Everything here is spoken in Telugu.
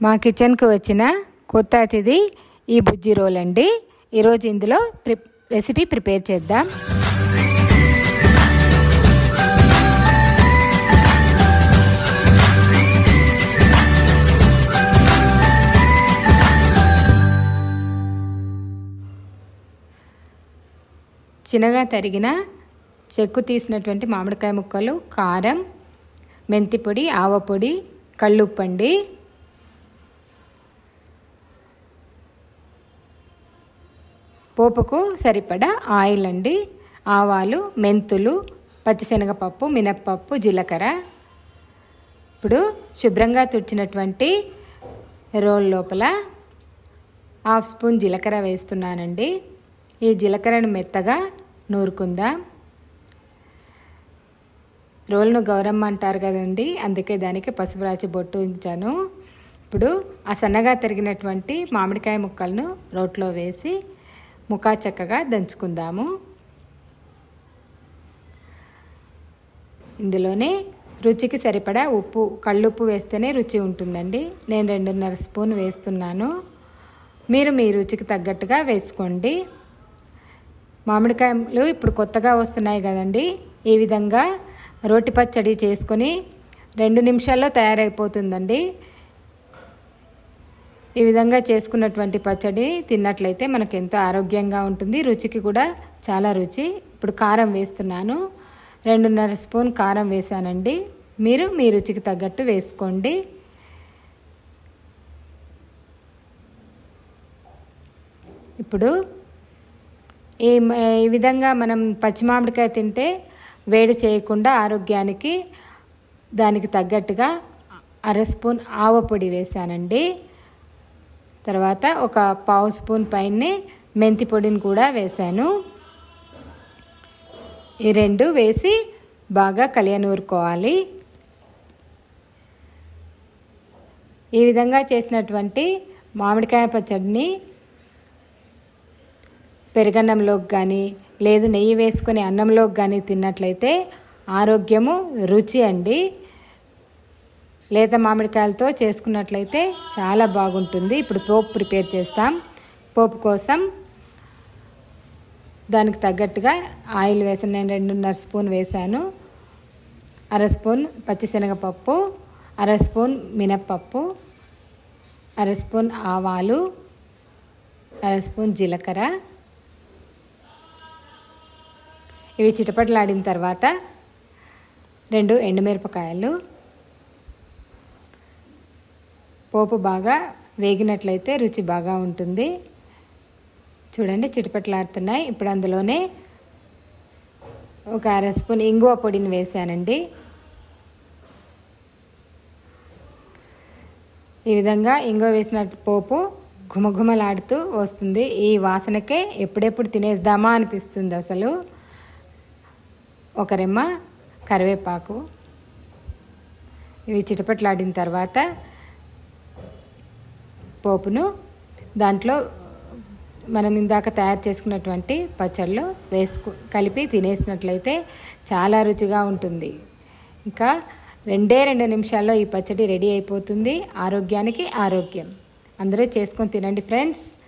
మా కిచెన్కి వచ్చిన కొత్త అతిథి ఈ బుజ్జి రోల్ అండి ఈరోజు ఇందులో ప్రి రెసిపీ ప్రిపేర్ చేద్దాం చిన్నగా తరిగిన చెక్కు తీసినటువంటి మామిడికాయ ముక్కలు కారం మెంతి పొడి ఆవ పొడి కళ్ళుప్పండి పోపుకు సరిపడా ఆయిల్ అండి ఆవాలు మెంతులు పచ్చిశనగపప్పు మినప్పప్పు జీలకర్ర ఇప్పుడు శుభ్రంగా తుడిచినటువంటి రోల్ లోపల హాఫ్ స్పూన్ జీలకర్ర వేస్తున్నానండి ఈ జీలకర్రను మెత్తగా నూరుకుందాం రోల్ను గౌరమ్మ అంటారు కదండి అందుకే దానికి పసుపు రాచి బొట్టు ఉంచాను ఇప్పుడు ఆ సన్నగా తరిగినటువంటి మామిడికాయ ముక్కలను రోట్లో వేసి ముఖా చక్కగా దంచుకుందాము ఇందులోనే రుచికి సరిపడా ఉప్పు కళ్ళుప్పు వేస్తేనే రుచి ఉంటుందండి నేను రెండున్నర స్పూన్ వేస్తున్నాను మీరు మీ రుచికి తగ్గట్టుగా వేసుకోండి మామిడికాయలు ఇప్పుడు కొత్తగా వస్తున్నాయి కదండి ఈ విధంగా రోటి పచ్చడి చేసుకొని రెండు నిమిషాల్లో తయారైపోతుందండి ఈ విధంగా చేసుకున్నటువంటి పచ్చడి తిన్నట్లయితే మనకు ఎంతో ఆరోగ్యంగా ఉంటుంది రుచికి కూడా చాలా రుచి ఇప్పుడు కారం వేస్తున్నాను రెండున్నర స్పూన్ కారం వేసానండి మీరు మీ రుచికి తగ్గట్టు వేసుకోండి ఇప్పుడు ఈ ఈ విధంగా మనం పచ్చి మామిడికాయ తింటే వేడి చేయకుండా ఆరోగ్యానికి దానికి తగ్గట్టుగా అర స్పూన్ ఆవ పొడి వేసానండి తర్వాత ఒక పావు స్పూన్ పైనే మెంతి పొడిని కూడా వేశాను ఈ రెండు వేసి బాగా కలియనూరుకోవాలి ఈ విధంగా చేసినటువంటి మామిడికాయ పచ్చడిని పెరుగన్నంలోకి కానీ లేదు నెయ్యి వేసుకొని అన్నంలోకి కానీ తిన్నట్లయితే ఆరోగ్యము రుచి అండి లేత మామిడికాయలతో చేసుకున్నట్లయితే చాలా బాగుంటుంది ఇప్పుడు పోపు ప్రిపేర్ చేస్తాం పోపు కోసం దానికి తగ్గట్టుగా ఆయిల్ వేసాను నేను రెండున్నర స్పూన్ వేసాను అర స్పూన్ పచ్చిశనగపప్పు అర స్పూన్ మినప్పప్పు అర స్పూన్ ఆవాలు అర స్పూన్ జీలకర్ర ఇవి చిటపటలాడిన తర్వాత రెండు ఎండుమిరపకాయలు పోపు బాగా వేగినట్లయితే రుచి బాగా ఉంటుంది చూడండి చిటపట్లాడుతున్నాయి ఇప్పుడు అందులోనే ఒక అర స్పూన్ ఇంగువ పొడిని వేసానండి ఈ విధంగా ఇంగువ వేసిన పోపు ఘుమఘుమలాడుతూ వస్తుంది ఈ వాసనకే ఎప్పుడెప్పుడు తినేద్దామా అనిపిస్తుంది అసలు ఒక రెమ్మ కరివేపాకు ఇవి చిటపట్లాడిన తర్వాత పోపును దాంట్లో మనం ఇందాక తయారు చేసుకున్నటువంటి పచ్చళ్ళు వేసుకు కలిపి తినేసినట్లయితే చాలా రుచిగా ఉంటుంది ఇంకా రెండే రెండు నిమిషాల్లో ఈ పచ్చడి రెడీ అయిపోతుంది ఆరోగ్యానికి ఆరోగ్యం అందరూ చేసుకొని తినండి ఫ్రెండ్స్